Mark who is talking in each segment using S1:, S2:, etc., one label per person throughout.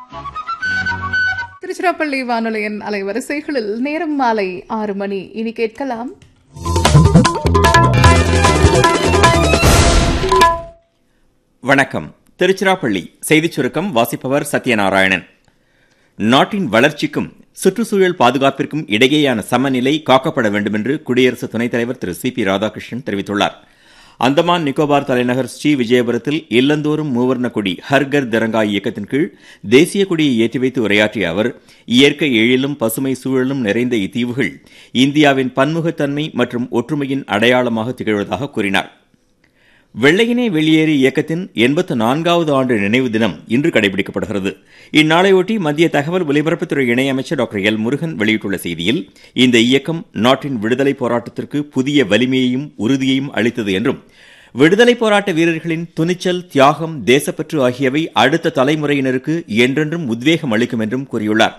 S1: திருச்சிராப்பள்ளி வானொலியின் அலைவரிசைகளில் நேரம் மாலை ஆறு மணி இனி கேட்கலாம்
S2: வணக்கம் திருச்சிராப்பள்ளி செய்திச் சுருக்கம் வாசிப்பவர் சத்யநாராயணன் நாட்டின் வளர்ச்சிக்கும் சுற்றுச்சூழல் பாதுகாப்பிற்கும் இடையேயான சமநிலை காக்கப்பட வேண்டும் என்று குடியரசு துணைத் தலைவர் திரு சி பி ராதாகிருஷ்ணன் தெரிவித்துள்ளார் அந்தமான் நிக்கோபார் தலைநகர் ஸ்ரீ விஜயபுரத்தில் இல்லந்தோறும் மூவர்ண கொடி ஹர்கர் திரங்கா இயக்கத்தின் கீழ் தேசிய கொடியை ஏற்றி வைத்து உரையாற்றிய அவர் இயற்கை எழிலும் பசுமை சூழலும் நிறைந்த இத்தீவுகள் இந்தியாவின் பன்முகத்தன்மை மற்றும் ஒற்றுமையின் அடையாளமாக திகழ்வதாக கூறினார் வெள்ளையனே வெளியேறு இயக்கத்தின் எண்பத்து நான்காவது ஆண்டு நினைவு தினம் இன்று கடைபிடிக்கப்படுகிறது இந்நாளையொட்டி மத்திய தகவல் ஒலிபரப்புத்துறை இணையமைச்சர் டாக்டர் எல் முருகன் வெளியிட்டுள்ள செய்தியில் இந்த இயக்கம் நாட்டின் விடுதலை போராட்டத்திற்கு புதிய வலிமையையும் உறுதியையும் அளித்தது என்றும் விடுதலை போராட்ட வீரர்களின் துணிச்சல் தியாகம் தேசப்பற்று ஆகியவை அடுத்த தலைமுறையினருக்கு என்றென்றும் உத்வேகம் அளிக்கும் என்றும் கூறியுள்ளார்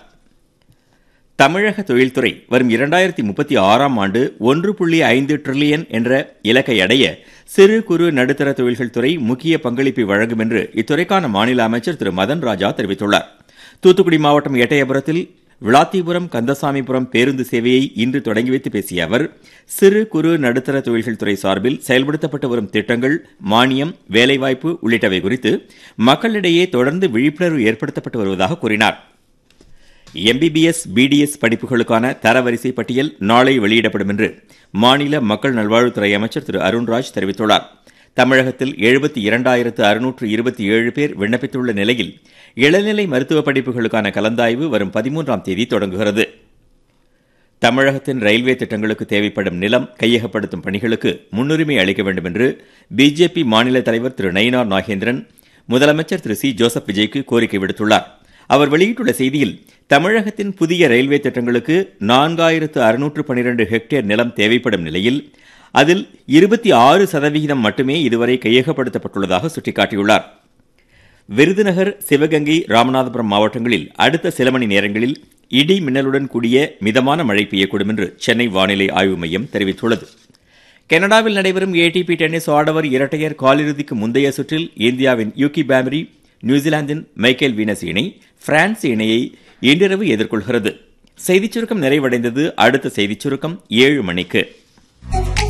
S2: தமிழக தொழில்துறை வரும் இரண்டாயிரத்தி முப்பத்தி ஆறாம் ஆண்டு ஒன்று புள்ளி ஐந்து டிரில்லியன் என்ற இலக்கை அடைய சிறு குறு நடுத்தர தொழில்கள் துறை முக்கிய பங்களிப்பை வழங்கும் என்று இத்துறைக்கான மாநில அமைச்சர் திரு மதன் ராஜா தெரிவித்துள்ளார் தூத்துக்குடி மாவட்டம் எட்டயபுரத்தில் விளாத்திபுரம் கந்தசாமிபுரம் பேருந்து சேவையை இன்று தொடங்கி வைத்து பேசிய அவர் சிறு குறு நடுத்தர தொழில்கள் துறை சார்பில் செயல்படுத்தப்பட்டு வரும் திட்டங்கள் மானியம் வேலைவாய்ப்பு உள்ளிட்டவை குறித்து மக்களிடையே தொடர்ந்து விழிப்புணர்வு ஏற்படுத்தப்பட்டு வருவதாக கூறினார் எம்பிபிஎஸ் பிடிஎஸ் படிப்புகளுக்கான தரவரிசை பட்டியல் நாளை வெளியிடப்படும் என்று மாநில மக்கள் நல்வாழ்வுத்துறை அமைச்சர் திரு அருண்ராஜ் தெரிவித்துள்ளார் தமிழகத்தில் எழுபத்தி இரண்டாயிரத்து அறுநூற்று இருபத்தி ஏழு பேர் விண்ணப்பித்துள்ள நிலையில் இளநிலை மருத்துவ படிப்புகளுக்கான கலந்தாய்வு வரும் பதிமூன்றாம் தேதி தொடங்குகிறது தமிழகத்தின் ரயில்வே திட்டங்களுக்கு தேவைப்படும் நிலம் கையகப்படுத்தும் பணிகளுக்கு முன்னுரிமை அளிக்க வேண்டும் என்று பிஜேபி மாநில தலைவர் திரு நயினார் நாகேந்திரன் முதலமைச்சர் திரு சி ஜோசப் விஜய்க்கு கோரிக்கை விடுத்துள்ளார் அவர் வெளியிட்டுள்ள செய்தியில் தமிழகத்தின் புதிய ரயில்வே திட்டங்களுக்கு நான்காயிரத்து அறுநூற்று பனிரெண்டு ஹெக்டேர் நிலம் தேவைப்படும் நிலையில் அதில் இருபத்தி ஆறு சதவிகிதம் மட்டுமே இதுவரை கையகப்படுத்தப்பட்டுள்ளதாக சுட்டிக்காட்டியுள்ளார் விருதுநகர் சிவகங்கை ராமநாதபுரம் மாவட்டங்களில் அடுத்த சில மணி நேரங்களில் இடி மின்னலுடன் கூடிய மிதமான மழை பெய்யக்கூடும் என்று சென்னை வானிலை ஆய்வு மையம் தெரிவித்துள்ளது கனடாவில் நடைபெறும் ஏடிபி டென்னிஸ் ஆடவர் இரட்டையர் காலிறுதிக்கு முந்தைய சுற்றில் இந்தியாவின் யூகி பாமரி நியூசிலாந்தின் மைக்கேல் வீனஸ் இணை பிரான்ஸ் இணையை இன்றிரவு எதிர்கொள்கிறது செய்திச் சுருக்கம் நிறைவடைந்தது அடுத்த செய்திச் சுருக்கம் ஏழு மணிக்கு